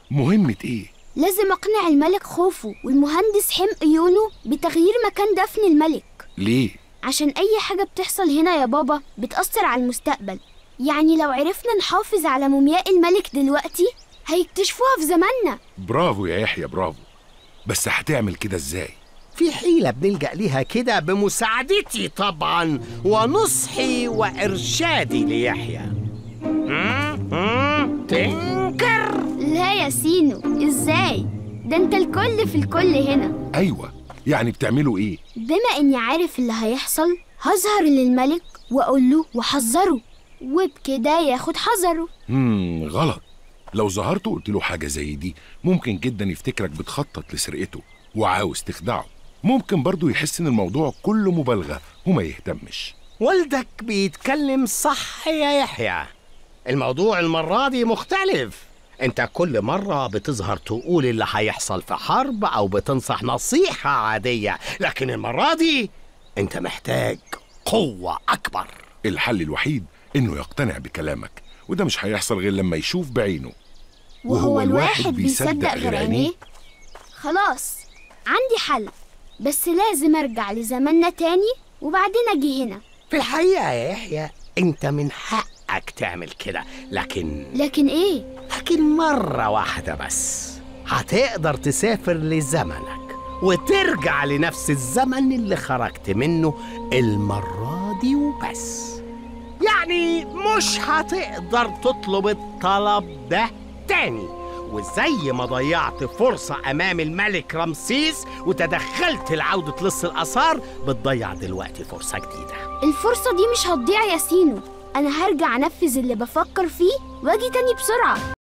مهمة ايه لازم أقنع الملك خوفو والمهندس حمق يونو بتغيير مكان دفن الملك ليه عشان أي حاجة بتحصل هنا يا بابا بتأثر على المستقبل يعني لو عرفنا نحافظ على مومياء الملك دلوقتي هيكتشفوها في زماننا برافو يا يحيى برافو بس هتعمل كده ازاي في حيلة بنلجأ ليها كده بمساعدتي طبعا ونصحي وإرشادي ليحيى هم؟ هم؟ تنكر لا يا سينو إزاي؟ ده أنت الكل في الكل هنا ايوه يعني بتعملوا ايه بما إني عارف اللي هيحصل هظهر للملك وأقول له وحذره وبكده ياخد حذره امم غلط لو ظهرت وقلت له حاجة زي دي ممكن جدا يفتكرك بتخطط لسرقته وعاوز تخدعه ممكن برضه يحس ان الموضوع كله مبالغة وما يهتمش والدك بيتكلم صح يا يحيى الموضوع المرة دي مختلف انت كل مرة بتظهر تقول اللي هيحصل في حرب او بتنصح نصيحة عادية لكن المرة دي انت محتاج قوة اكبر الحل الوحيد انه يقتنع بكلامك وده مش هيحصل غير لما يشوف بعينه وهو الواحد بيصدق غير عينيه خلاص عندي حل بس لازم ارجع لزماننا تاني وبعدين اجي هنا في الحقيقة يا يحيى انت من حقك تعمل كده لكن لكن ايه لكن مرة واحدة بس هتقدر تسافر لزمنك وترجع لنفس الزمن اللي خرجت منه المرة دي وبس يعني مش هتقدر تطلب الطلب ده تاني وزي ما ضيعت فرصة أمام الملك رمسيس وتدخلت لعودة لص الآثار بتضيع دلوقتي فرصة جديدة الفرصة دي مش هتضيع يا سينو انا هرجع انفذ اللي بفكر فيه واجي تاني بسرعة